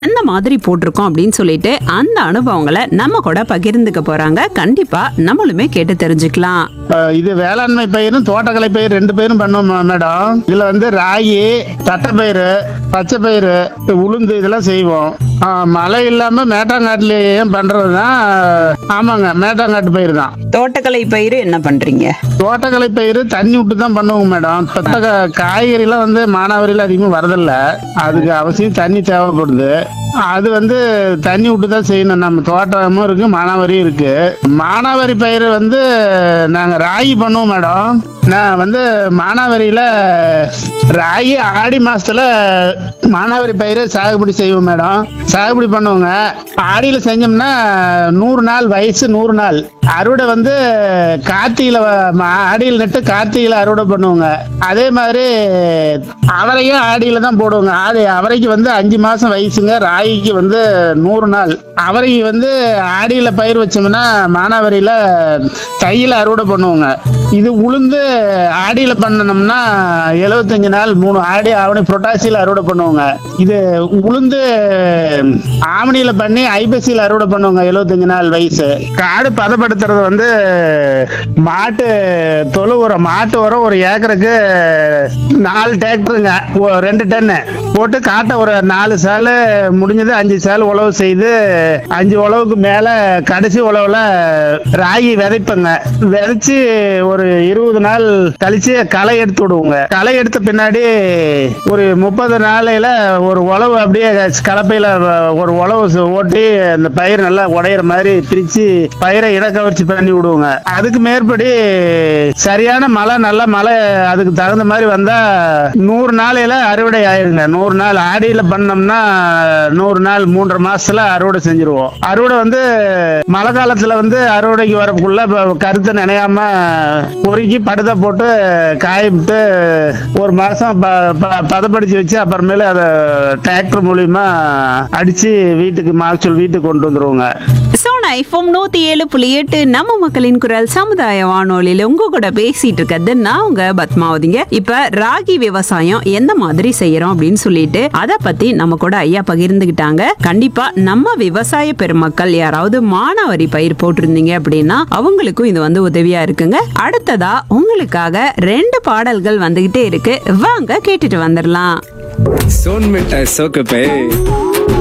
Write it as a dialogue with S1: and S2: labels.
S1: அந்த மாதிரி போட்டிருக்கோம் அப்படின்னு சொல்லிட்டு அந்த அனுபவங்களை நம்ம கூட பகிர்ந்துக்க போறாங்க கண்டிப்பா நம்மளுமே கேட்டு தெரிஞ்சுக்கலாம்
S2: அஹ் இது வேளாண்மை பயிரும் தோட்டக்கலை பயிர் ரெண்டு பயிரும் பண்ணுவோம் மே- மேடம் இதுல வந்து ராகி தட்டைப்பயிறு பச்சை பயிறு உளுந்து இதெல்லாம் செய்வோம் அஹ் மழை இல்லாம மேட்டாங்காட்டுலயே பண்றது தான் ஆமாங்க மேட்டாங்காட்டு பயிர் தான்
S1: தோட்டக்கலை பயிர் என்ன பண்றீங்க
S2: தோட்டக்கலை பயிர் தண்ணி விட்டு தான் பண்ணுவோம் மேடம் இப்ப க- காய்கறிலாம் வந்து மானாவாரியில் அதிகமாக வரதில்ல அதுக்கு அவசியம் தண்ணி தேவைப்படுது அது வந்து தண்ணி விட்டு தான் செய்யணும் நம்ம தோட்டமும் இருக்கு மானாவாரியும் இருக்கு மானாவாரி பயிர் வந்து நாங்கள் ராகி பண்ணுவோம் மேடம் நான் வந்து மானாவாரியில் ராகி ஆடி மாசத்துல மானாவாரி பயிர் சாகுபடி செய்வோம் மேடம் சாகுபடி பண்ணுவோங்க ஆடியில் செஞ்சோம்னா நூறு நாள் வயசு நூறு நாள் அறுவடை வந்து கார்த்திகையில வ- ம- ஆடியில் நட்டு கார்த்திகையில அறுவடை பண்ணுவோங்க அதே மாதிரி அவரையும் ஆடியில தான் போடுவோங்க ஆடி அவரைக்கு வந்து அஞ்சு மாசம் வயசுங்க ராகிக்கு வந்து நூறு நாள் அவரைக்கு வந்து ஆடியில பயிர் வச்சோம்னா மானாவாரியில தையில அறுவடை பண்ணுவோங்க இது உளுந்து ஆடியில பண்ணணும்னா எழுபத்தஞ்சு நாள் மூணு ஆடி ஆவணி புரட்டாசியில அறுவடை பண்ணுவோங்க இது உளுந்து ஆவணியில பண்ணி ஐப்பசியில அறுவடை பண்ணுவோங்க எழுபத்தஞ்சு நாள் வயசு காடு பதப்படுத்துறது வந்து மாட்டு தொழு உரம் மாட்டு உரம் ஒரு ஏக்கருக்கு நாலு டிராக்டருங்க ஒ- ரெண்டு டன்னு போட்டு காட்டை ஒரு நாலு சால் முடிஞ்சது அஞ்சு சால் உழவு செய்து அஞ்சு உழவுக்கு மேல கடைசி உழவுல ராகி விதைப்பங்க விதைச்சு ஒரு இருபது நாள் கழிச்சு களை எடுத்து விடுவோங்க களை எடுத்த பின்னாடி ஒரு முப்பது நாளையில ஒரு உழவு அப்படியே கலப்பையில ஒரு உழவு சு- ஓட்டி அந்த பயிர் நல்லா உடையிற மாதிரி பிரிச்சு பயிரை இடக்கவர்ச்சி பண்ணி விடுவோங்க அதுக்கு மேற்படி சரியான மழை நல்ல மழை அதுக்கு தகுந்த மாதிரி வந்தா நூறு நாளையில அறுவடை ஆயிருங்க நூறு நாள் ஆடியில பண்ணோம்னா நூறு நாள் மூன்றரை மாசத்துல அறுவடை செஞ்சிருவோம் அறுவடை வந்து மழை காலத்துல வந்து அறுவடைக்கு வரக்குள்ள ப- கருத்து நினையாம பொறுக்கி படுத போட்டு காய விட்டு ஒரு மாசம் ப- ப- பதப்படுத்தி வச்சு அப்புறமேல அதை டிராக்டர் மூலியமா அடிச்சு வீட்டுக்கு மகசூல் வீட்டுக்கு கொண்டு வந்துருவோங்க
S1: சோனா ஐஃபோம் நூத்தி ஏழு புள்ளி எட்டு நம்ம மக்களின் குரல் சமுதாய வானொலியில உங்க கூட பேசிட்டு இருக்கிறது நான் உங்க பத்மாவதிங்க இப்ப ராகி விவசாயம் எந்த மாதிரி செய்யறோம் அப்படின்னு சொல்லிட்டு அத பத்தி நம்ம கூட ஐயா பகிர்ந்துகிட்டாங்க கண்டிப்பா நம்ம விவசாய பெருமக்கள் யாராவது மானாவாரி பயிர் போட்டிருந்தீங்க அப்படின்னா அவங்களுக்கும் இது வந்து உதவியா இருக்குங்க அடுத்ததா உங்களுக்காக ரெண்டு பாடல்கள் வந்துகிட்டே இருக்கு வாங்க கேட்டுட்டு வந்துடலாம்
S3: सोन मिठाई सो के पे